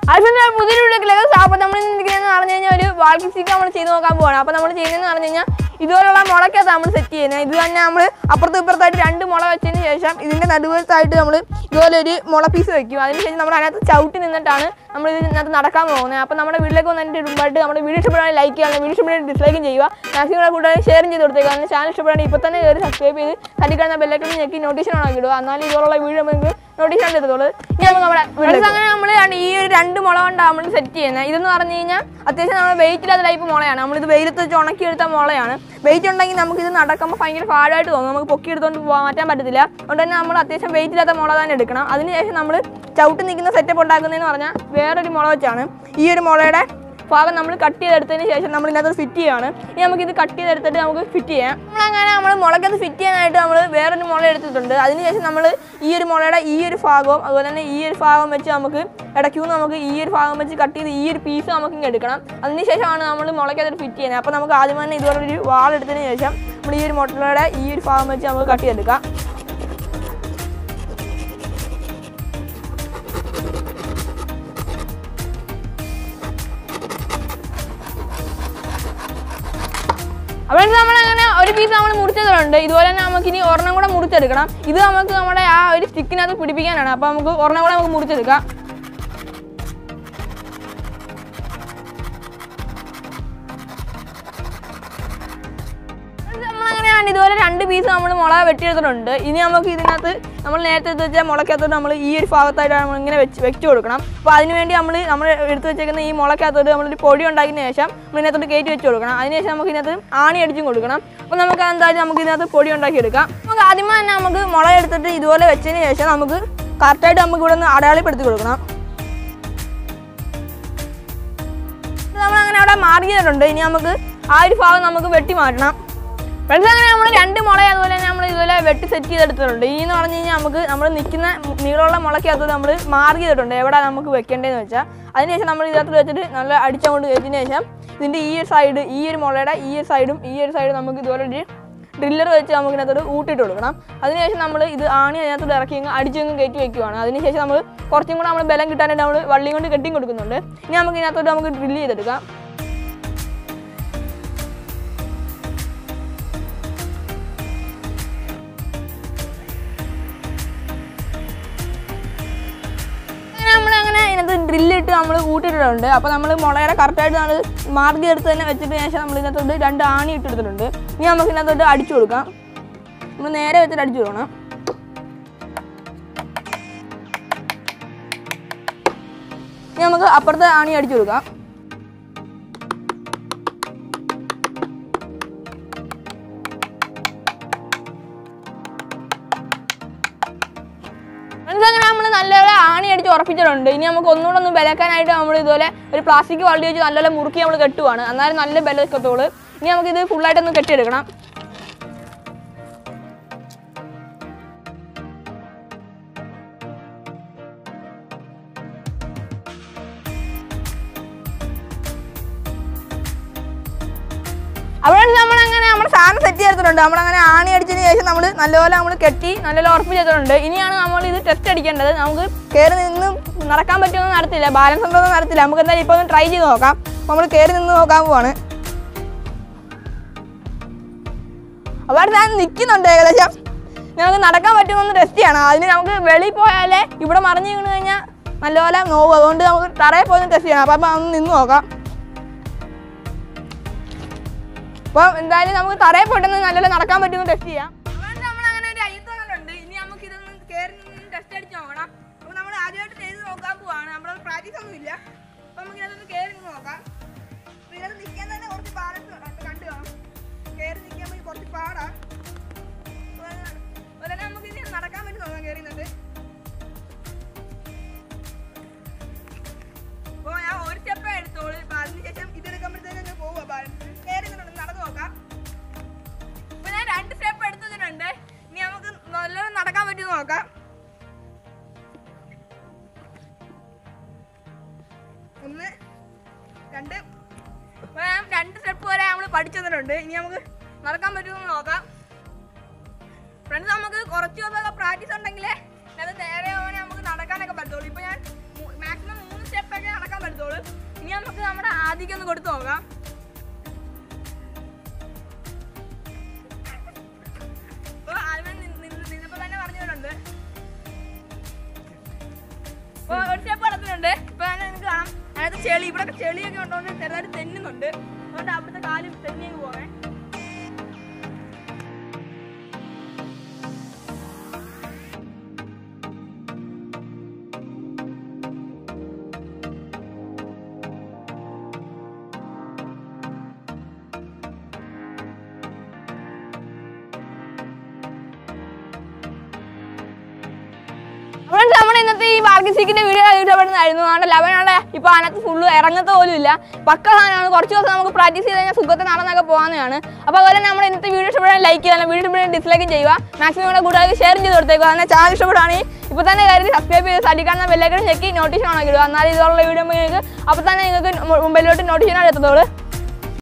അതിന്റെ പുതിയ വീട്ടിലേക്ക് അപ്പോൾ നമ്മൾ ഇരിക്കുന്നതെന്ന് പറഞ്ഞു കഴിഞ്ഞാൽ ഒരു വാൾക്കിസിക്ക് നമ്മൾ ചെയ്ത് നോക്കാൻ പോവാണ് അപ്പോൾ നമ്മൾ ചെയ്യുന്നതെന്ന് പറഞ്ഞു കഴിഞ്ഞാൽ ഇതുപോലുള്ള മുളക്കകത്ത് നമ്മൾ സെറ്റ് ചെയ്യുന്നത് ഇത് തന്നെ നമ്മൾ അപ്പുറത്തും ഇപ്പുറത്തായിട്ട് രണ്ട് മുള വെച്ചതിന് ശേഷം ഇതിൻ്റെ നടുവത്തായിട്ട് നമ്മൾ ഇതുപോലെ ഒരു മുള പീസ് വെക്കും അതിനുശേഷം നമ്മൾ അതിനകത്ത് ചവിട്ടി നിന്നിട്ടാണ് നമ്മൾ ഇതിനകത്ത് നടക്കാൻ പോകുന്നത് അപ്പോൾ നമ്മുടെ വീട്ടിലേക്ക് വന്നിട്ട് മുമ്പായിട്ട് നമ്മുടെ വീഡിയോ ഇഷ്ടപ്പെടുകയാണെങ്കിൽ ലൈക്ക് ചെയ്യുക വീഡിയോ ഇഷ്ടപ്പെടുകയാണെങ്കിൽ ഡിസ്ലൈക്കും ചെയ്യുക മാക്സിമം കൂട്ടുകാരെ ഷെയറും ചെയ്ത് കൊടുത്തേക്കുക അതിന് ചാനൽ ഇഷ്ടപ്പെടുകയാണെങ്കിൽ ഇപ്പോൾ തന്നെ കയറി സബ്സ്ക്രൈബ് ചെയ്ത് തട്ടിക്കാണുന്ന ബെല്ലൈക്കൺ ഞെക്കി നോട്ടീഷൻ ആക്കി ഇടുക എന്നാലും ഇതുപോലുള്ള വീഡിയോ നമുക്ക് നോട്ടീഷൻ എത്തത്തുള്ളൂ ഇനി നമുക്ക് നമ്മുടെ വീട്ടിൽ അങ്ങനെ നമ്മൾ ഈ ഒരു രണ്ട് മുള കൊണ്ടാണ് നമ്മൾ സെറ്റ് ചെയ്യുന്നത് ഇതെന്ന് പറഞ്ഞു കഴിഞ്ഞാൽ അത്യാവശ്യം നമ്മൾ വെയിറ്റ് ഇല്ലാത്ത ടൈപ്പ് മുളയാണ് നമ്മളിത് വെയിലത്ത് വെച്ച് ഉണക്കിയെടുത്ത മുളയാണ് വെയിറ്റ് ഉണ്ടെങ്കിൽ നമുക്ക് ഇത് നടക്കുമ്പോൾ ഭയങ്കര പാടായിട്ട് തോന്നും നമുക്ക് പൊക്കി എടുത്തുകൊണ്ട് പോകാൻ മാറ്റാൻ പറ്റത്തില്ല അതുകൊണ്ട് തന്നെ നമ്മൾ അത്യാവശ്യം വെയിറ്റ് ഇല്ലാത്ത മുള തന്നെ എടുക്കണം അതിനുശേഷം നമ്മൾ ചവിട്ടി നിൽക്കുന്ന സെറ്റപ്പ് ഉണ്ടാക്കുന്നതെന്ന് പറഞ്ഞാൽ വേറൊരു മുള വെച്ചാണ് ഈ ഒരു മുളയുടെ ഭാഗം നമ്മൾ കട്ട് ചെയ്തെടുത്തതിന് ശേഷം നമ്മൾ ഇതിനകത്ത് ഫിറ്റ് ചെയ്യാണ് ഇനി നമുക്ക് ഇത് കട്ട് ചെയ്തെടുത്തിട്ട് നമുക്ക് ഫിറ്റ് ചെയ്യാം നമ്മളങ്ങനെ നമ്മൾ മുളക്കത്ത് ഫിറ്റ് ചെയ്യാനായിട്ട് നമ്മൾ വേറൊരു മുള എടുത്തിട്ടുണ്ട് അതിനുശേഷം നമ്മൾ ഈ ഒരു മുളയുടെ ഈ ഒരു ഭാഗവും അതുപോലെ തന്നെ ഈ ഒരു ഭാഗം വെച്ച് നമുക്ക് ഇടയ്ക്കൂന്ന് നമുക്ക് ഈ ഒരു ഭാഗം വെച്ച് കട്ട് ചെയ്ത് ഈ ഒരു പീസ് നമുക്ക് ഇങ്ങ് എടുക്കണം അതിനുശേഷമാണ് നമ്മൾ മുളക്കകത്ത് ഫിറ്റ് ചെയ്യുന്നത് അപ്പോൾ നമുക്ക് ആദ്യം തന്നെ ഇതുപോലെ ഒരു വാൾ എടുത്തതിന് ശേഷം നമ്മൾ ഈ ഒരു മുട്ടയുടെ ഈ ഒരു ഭാഗം വെച്ച് നമുക്ക് കട്ട് ചെയ്തെടുക്കാം അവിടെ നമ്മൾ അങ്ങനെ ഒരു പീസ് നമ്മൾ മുറിച്ചതുണ്ട് ഇതുപോലെ തന്നെ നമുക്ക് ഇനി ഒരെണ്ണം കൂടെ മുറിച്ചെടുക്കണം ഇത് നമുക്ക് നമ്മുടെ ആ ഒരു സ്റ്റിക്കിനകത്ത് പിടിപ്പിക്കാനാണ് അപ്പോൾ നമുക്ക് ഒരെണ്ണം കൂടെ നമുക്ക് മുറിച്ചെടുക്കാം നമ്മളങ്ങനെയാണ് ഇതുപോലെ രണ്ട് പീസ് നമ്മൾ മുള വെട്ടിയെടുത്തിട്ടുണ്ട് ഇനി നമുക്ക് ഇതിനകത്ത് നമ്മൾ നേരത്തെ എടുത്ത് വെച്ച മുളക്കകത്തോട്ട് നമ്മൾ ഈ ഒരു ഭാഗത്തായിട്ടാണ് നമ്മൾ ഇങ്ങനെ വെച്ച് വെച്ച് കൊടുക്കണം അപ്പോൾ അതിനുവേണ്ടി നമ്മൾ നമ്മൾ എടുത്ത് വെച്ചേക്കുന്ന ഈ മുളക്കകത്തോട്ട് നമ്മളൊരു പൊടി ഉണ്ടാക്കിയതിന് ശേഷം നമ്മൾ ഇതിനകത്തോട്ട് കയറ്റി വെച്ച് കൊടുക്കണം അതിനുശേഷം നമുക്ക് ഇതിനകത്ത് ആണി അടിച്ചും കൊടുക്കണം അപ്പോൾ നമുക്ക് എന്തായാലും നമുക്ക് ഇതിനകത്ത് പൊടി ഉണ്ടാക്കി എടുക്കാം നമുക്ക് ആദ്യമേ തന്നെ നമുക്ക് മുള എടുത്തിട്ട് ഇതുപോലെ വെച്ചതിന് ശേഷം നമുക്ക് കറക്റ്റായിട്ട് നമുക്ക് ഇവിടെ നിന്ന് അടയാളപ്പെടുത്തി കൊടുക്കണം നമ്മളങ്ങനെ അവിടെ മാറിയിട്ടുണ്ട് ഇനി നമുക്ക് ആ ഒരു ഭാഗം നമുക്ക് വെട്ടി മാറ്റണം ഫ്രണ്ട്സ് അങ്ങനെ നമ്മൾ രണ്ട് മുള അതുപോലെ തന്നെ നമ്മൾ ഇതുപോലെ വെട്ടി സെറ്റ് ചെയ്തെടുത്തിട്ടുണ്ട് ഈ എന്ന് പറഞ്ഞു കഴിഞ്ഞാൽ നമുക്ക് നമ്മൾ നിൽക്കുന്ന നീളമുള്ള മുളയ്ക്കകത്ത് നമ്മൾ മാർക്ക് ചെയ്തിട്ടുണ്ട് എവിടെ നമുക്ക് വെക്കേണ്ടതെന്ന് വെച്ചാൽ അതിനുശേഷം നമ്മൾ ഇതിനകത്ത് വെച്ചിട്ട് നല്ല അടിച്ചങ്ങോട്ട് കയറ്റിയതിന് ശേഷം ഇതിൻ്റെ ഈ ഒരു സൈഡ് ഈ ഒരു മുളയുടെ ഈ ഒരു സൈഡും ഈ ഒരു സൈഡും നമുക്ക് ഇതുപോലെ ഒരു ഡ്രില്ലർ വെച്ച് നമുക്ക് ഇതിനകത്തോട്ട് ഊട്ടിയിട്ട് കൊടുക്കണം അതിനുശേഷം നമ്മൾ ഇത് ആണി അതിനകത്തോട്ട് ഇറക്കി അങ്ങ് അടിച്ചങ്ങ് കയറ്റി വെക്കുവാണ് അതിനുശേഷം നമ്മൾ കുറച്ചും കൂടെ നമ്മൾ ബലം കിട്ടാനായിട്ട് നമ്മൾ വള്ളിയും കൊണ്ട് കെട്ടിയും കൊടുക്കുന്നുണ്ട് ഇനി നമുക്ക് ഇതിനകത്തോട്ട് നമുക്ക് ഡ്രില്ല് ചെയ്തെടുക്കാം അങ്ങനെ നമ്മൾ അങ്ങനെ ഇതിനകത്ത് ഡ്രില്ലിട്ട് നമ്മൾ കൂട്ടിയിട്ടുണ്ട് അപ്പോൾ നമ്മൾ മുളയുടെ കറക്റ്റായിട്ട് നമ്മൾ മാർഗം എടുത്ത് തന്നെ വെച്ചിട്ട് ശേഷം നമ്മൾ ഇതിനകത്തോട്ട് രണ്ട് ആണി ഇട്ടെടുത്തിട്ടുണ്ട് ഇനി നമുക്ക് ഇതിനകത്തോട്ട് അടിച്ചു കൊടുക്കാം നമ്മൾ നേരെ വെച്ചിട്ട് അടിച്ചു കൊടുക്കണം ഇനി നമുക്ക് അപ്പുറത്തെ ആണി അടിച്ചു കൊടുക്കാം ഫ്രണ്ട്സ് അങ്ങനെ നമ്മൾ നല്ലപോലെ ആണി അടിച്ച് ഉറപ്പിച്ചിട്ടുണ്ട് ഇനി നമുക്ക് ഒന്നുകൂടെ ഒന്ന് ബലക്കാനായിട്ട് നമ്മൾ ഇതുപോലെ ഒരു പ്ലാസ്റ്റിക് വള്ളി വെച്ച് നല്ലപോലെ മുറുക്കി നമ്മൾ കെട്ടുവാണ് എന്നാലും നല്ല ബലക്കത്തോള് ഇനി നമുക്ക് ഇത് ഫുള്ളായിട്ടൊന്ന് കെട്ടിയെടുക്കണം അവിടെ നമ്മൾ അങ്ങനെ നമ്മുടെ സാധനം സെറ്റ് ചെയ്തിട്ടുണ്ട് നമ്മളങ്ങനെ ആണി അടിച്ചതിന് ശേഷം നമ്മൾ നല്ലപോലെ നമ്മൾ കെട്ടി നല്ലപോലെ ഉറപ്പിച്ചിട്ടുണ്ട് ഇനിയാണ് നമ്മൾ ഇത് ടെസ്റ്റ് അടിക്കേണ്ടത് നമുക്ക് കയറി നിന്ന് നടക്കാൻ പറ്റുമെന്ന് നടത്തില്ല ബാലൻസ് ഉണ്ടോന്ന് നടത്തില്ല നമുക്ക് എന്തായാലും ഇപ്പോൾ ഒന്ന് ട്രൈ ചെയ്ത് നോക്കാം അപ്പോൾ നമ്മൾ കയറി നിന്ന് നോക്കാൻ പോവാണ് അവിടെ ഞാൻ നിൽക്കുന്നുണ്ട് ഏകദേശം നമുക്ക് നടക്കാൻ പറ്റുമെന്ന് ടെസ്റ്റ് ചെയ്യണം അതിന് നമുക്ക് വെളിയിൽ പോയാലേ ഇവിടെ മറിഞ്ഞു വീണ് കഴിഞ്ഞാൽ നല്ലപോലെ നോവും അതുകൊണ്ട് നമുക്ക് തറയിൽ പോയി ടെസ്റ്റ് ചെയ്യണം അപ്പം അപ്പം ഒന്ന് നിന്ന് നോക്കാം അപ്പം എന്തായാലും നമുക്ക് തറയിൽ പോയിട്ടൊന്ന് നല്ലപോലെ നടക്കാൻ പറ്റുമെന്ന് ടെസ്റ്റ് ചെയ്യാം നമ്മളങ്ങനെ ഒരു അയ്യത്തുണ്ട് ഇനി നമുക്ക് ഇതൊന്ന് കയറി ടെസ്റ്റ് അടിച്ച് നോക്കണം അപ്പോൾ നമ്മൾ ആദ്യമായിട്ട് ചെയ്ത് നോക്കാൻ പോവാണ് നമ്മുടെ പ്രാക്ടീസ് ഒന്നും ഇല്ല അപ്പോൾ നമുക്ക് ഇതൊന്ന് കയറി നിന്ന് നോക്കാം അപ്പോൾ ഇതിനകത്ത് നിൽക്കാൻ തന്നെ കുറച്ച് ബാലൻസ് കണ്ടു കാണും കയറി നിൽക്കാൻ വേണ്ടി കുറച്ച് പാടാ അതുപോലെ തന്നെ നമുക്ക് ഇനി നടക്കാൻ വേണ്ടി നോക്കാം കയറി നിന്നിട്ട് അപ്പോൾ ഞാൻ ഒരു സ്റ്റെപ്പേ എടുത്തോളൂ ഇപ്പം അതിനുശേഷം ഇതെടുക്കുമ്പോഴത്തേക്ക് പോവുക ബാലൻസ് കയറി നിന്നിട്ട് നടന്നു നോക്കാം ഇപ്പൊ ഞാൻ രണ്ട് സ്റ്റെപ്പ് എടുത്തിട്ടുണ്ട് ഇനി നമുക്ക് നല്ലോണം നടക്കാൻ പറ്റുമോ നോക്കാം ഒന്ന് രണ്ട് ഇപ്പൊ ഞാൻ രണ്ട് സ്റ്റെപ്പ് വരെ നമ്മൾ പഠിച്ചു തന്നിട്ടുണ്ട് ഇനി നമുക്ക് നടക്കാൻ പറ്റുമോ എന്ന് നോക്കാം ഫ്രണ്ട്സ് നമുക്ക് കുറച്ച് ദിവസമൊക്കെ പ്രാക്ടീസ് ഉണ്ടെങ്കിലേ അത് നേരെ ആവാനേ നമുക്ക് നടക്കാനൊക്കെ പറ്റുള്ളൂ ഇപ്പൊ ഞാൻ മാക്സിമം മൂന്ന് സ്റ്റെപ്പൊക്കെ നടക്കാൻ നമുക്ക് നമ്മുടെ ആദ്യം ഒന്ന് കൊടുത്തു നോക്കാം ഇപ്പൊ ആൽവിൻ നിന്ന്- നിന്ന്- നിന്നപ്പോ തന്നെ പറഞ്ഞിട്ടുണ്ട് ഇപ്പൊ ഒരു സ്റ്റെപ്പ് നടത്തുന്നുണ്ട് ഇപ്പൊ തന്നെ നിങ്ങൾക്ക് കാണാം അതിനകത്ത് ചെളി ഇവിടെ ചെളിയൊക്കെ ഉണ്ടോണ്ട് ചെറുതായിട്ട് തെന്നുന്നുണ്ട് അതുകൊണ്ട് അവിടുത്തെ കാല് തെന്നിങ്ങ് പോകേ ഫ്രണ്ട്സ് നമ്മുടെ ഇന്നത്തെ ഈ ബാർഗിസിക്കിന്റെ വീഡിയോ ഇഷ്ടപ്പെടുന്നതായിരുന്നു നമ്മുടെ ലെവനാണ് ഇപ്പൊ അതിനകത്ത് ഫുള്ള് ഇറങ്ങത്ത പോലും ഇല്ല പക്ക സാധനമാണ് കുറച്ച് ദിവസം നമുക്ക് പ്രാക്ടീസ് ചെയ്ത് കഴിഞ്ഞാൽ സുഖത്തെ നടന്നൊക്കെ പോകാവുന്നതാണ് അപ്പോൾ അതുപോലെ നമ്മുടെ ഇന്നത്തെ വീഡിയോ ഇഷ്ടപ്പെടാൻ ലൈക്ക് ചെയ്യുക വീഡിയോ ഇഷ്ടപ്പെടാൻ ഡിസ്ലൈക്ക് ചെയ്യുക മാക്സിമം നമ്മുടെ കൂട്ടുകാർക്ക് ഷെയർ ചെയ്ത് കൊടുത്തേക്കുക അങ്ങനെ ചാനൽ ഇഷ്ടപ്പെടുകയാണെങ്കിൽ ഇപ്പോൾ തന്നെ കയറി സബ്സ്ക്രൈബ് ചെയ്ത് സൈഡിൽ കാണുന്ന ബെല്ലൈക്കൺ ചെക്കി നോട്ടിഫിക്കേഷൻ ഓണാക്കി ഇടുക എന്നാലും ഇതുള്ള വീഡിയോ നിങ്ങൾക്ക് അപ്പോൾ തന്നെ നിങ്ങൾക്ക് മുമ്പിലോട്ട് നോട്ടിഫിക്കേഷൻ എത്തത്തുള്ളൂ